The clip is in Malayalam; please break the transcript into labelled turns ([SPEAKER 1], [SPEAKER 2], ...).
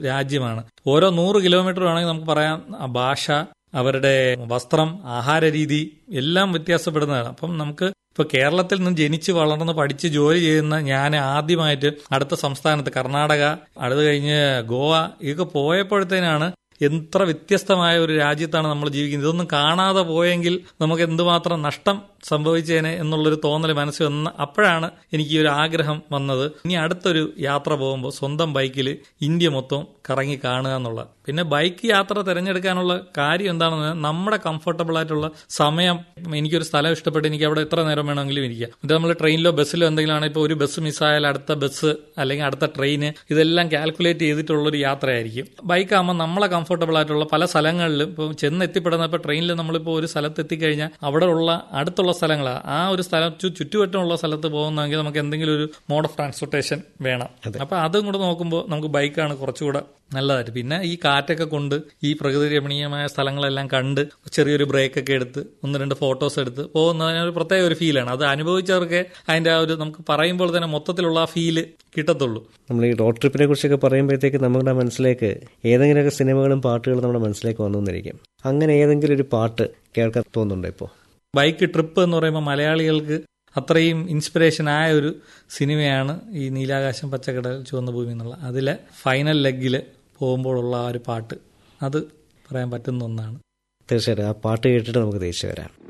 [SPEAKER 1] രാജ്യമാണ് ഓരോ നൂറ് കിലോമീറ്റർ ആണെങ്കിൽ നമുക്ക് പറയാം ആ ഭാഷ അവരുടെ വസ്ത്രം ആഹാര രീതി എല്ലാം വ്യത്യാസപ്പെടുന്നതാണ് അപ്പം നമുക്ക് ഇപ്പൊ കേരളത്തിൽ നിന്ന് ജനിച്ച് വളർന്ന് പഠിച്ച് ജോലി ചെയ്യുന്ന ഞാൻ ആദ്യമായിട്ട് അടുത്ത സംസ്ഥാനത്ത് കർണാടക അടുത്ത് കഴിഞ്ഞ് ഗോവ ഇതൊക്കെ പോയപ്പോഴത്തേനാണ് എത്ര വ്യത്യസ്തമായ ഒരു രാജ്യത്താണ് നമ്മൾ ജീവിക്കുന്നത് ഇതൊന്നും കാണാതെ പോയെങ്കിൽ നമുക്ക് എന്തുമാത്രം നഷ്ടം സംഭവിച്ചേനെ എന്നുള്ളൊരു തോന്നൽ മനസ്സിൽ വന്ന അപ്പോഴാണ് എനിക്ക് ഈ ഒരു ആഗ്രഹം വന്നത് ഇനി അടുത്തൊരു യാത്ര പോകുമ്പോൾ സ്വന്തം ബൈക്കിൽ ഇന്ത്യ മൊത്തം കറങ്ങി കാണുക എന്നുള്ള പിന്നെ ബൈക്ക് യാത്ര തിരഞ്ഞെടുക്കാനുള്ള കാര്യം എന്താണെന്ന് പറഞ്ഞാൽ നമ്മുടെ കംഫർട്ടബിൾ ആയിട്ടുള്ള സമയം എനിക്കൊരു സ്ഥലം ഇഷ്ടപ്പെട്ട് എനിക്ക് അവിടെ എത്ര നേരം വേണമെങ്കിലും ഇരിക്കാം ഇത് നമ്മൾ ട്രെയിനിലോ ബസ്സിലോ എന്തെങ്കിലും ആണെങ്കിൽ ഇപ്പോൾ ഒരു ബസ് മിസ്സായാൽ അടുത്ത ബസ് അല്ലെങ്കിൽ അടുത്ത ട്രെയിന് ഇതെല്ലാം കാൽക്കുലേറ്റ് ചെയ്തിട്ടുള്ള ഒരു യാത്രയായിരിക്കും ബൈക്കാകുമ്പോൾ നമ്മളെ കംഫർട്ടബിൾ ആയിട്ടുള്ള പല സ്ഥലങ്ങളിലും ഇപ്പോൾ ചെന്ന് എത്തിപ്പെടുന്ന ഇപ്പോൾ ട്രെയിനിൽ നമ്മളിപ്പോൾ ഒരു സ്ഥലത്ത് എത്തിക്കഴിഞ്ഞാൽ അവിടെ ഉള്ള അടുത്തുള്ള സ്ഥലങ്ങളാണ് ആ ഒരു സ്ഥലം ചു- ചുറ്റുവട്ടമുള്ള സ്ഥലത്ത് പോകുന്നെങ്കിൽ നമുക്ക് എന്തെങ്കിലും ഒരു മോഡ് ഓഫ് ട്രാൻസ്പോർട്ടേഷൻ വേണം അപ്പൊ അതും കൂടെ നോക്കുമ്പോൾ നമുക്ക് ബൈക്കാണ് കുറച്ചുകൂടെ നല്ലതായിട്ട് പിന്നെ ഈ കാറ്റൊക്കെ കൊണ്ട് ഈ പ്രകൃതി രമണീയമായ സ്ഥലങ്ങളെല്ലാം കണ്ട് ചെറിയൊരു ബ്രേക്ക് ഒക്കെ എടുത്ത് ഒന്ന് രണ്ട് ഫോട്ടോസ് എടുത്ത് പോകുന്നതിന് ഒരു പ്രത്യേക ഒരു ഫീലാണ് അത് അനുഭവിച്ചവർക്ക് അതിന്റെ ആ ഒരു നമുക്ക് പറയുമ്പോൾ തന്നെ മൊത്തത്തിലുള്ള ആ ഫീല് കിട്ടത്തുള്ളൂ
[SPEAKER 2] നമ്മൾ ഈ റോഡ് ട്രിപ്പിനെ കുറിച്ചൊക്കെ പറയുമ്പോഴത്തേക്ക് നമ്മുടെ മനസ്സിലേക്ക് ഏതെങ്കിലുമൊക്കെ സിനിമകളും പാട്ടുകളും നമ്മുടെ മനസ്സിലേക്ക് വന്നുവന്നിരിക്കും അങ്ങനെ ഏതെങ്കിലും ഒരു പാട്ട് കേൾക്കാൻ തോന്നുന്നുണ്ടോ ഇപ്പോൾ
[SPEAKER 1] ബൈക്ക് ട്രിപ്പ് എന്ന് പറയുമ്പോൾ മലയാളികൾക്ക് അത്രയും ഇൻസ്പിറേഷൻ ആയ ഒരു സിനിമയാണ് ഈ നീലാകാശം പച്ചക്കടൽ ചുവന്ന ഭൂമി എന്നുള്ള അതിലെ ഫൈനൽ ലെഗിൽ പോകുമ്പോഴുള്ള ആ ഒരു പാട്ട് അത് പറയാൻ പറ്റുന്ന ഒന്നാണ്
[SPEAKER 2] തീർച്ചയായിട്ടും ആ പാട്ട് കേട്ടിട്ട് നമുക്ക് തിരിച്ചു വരാം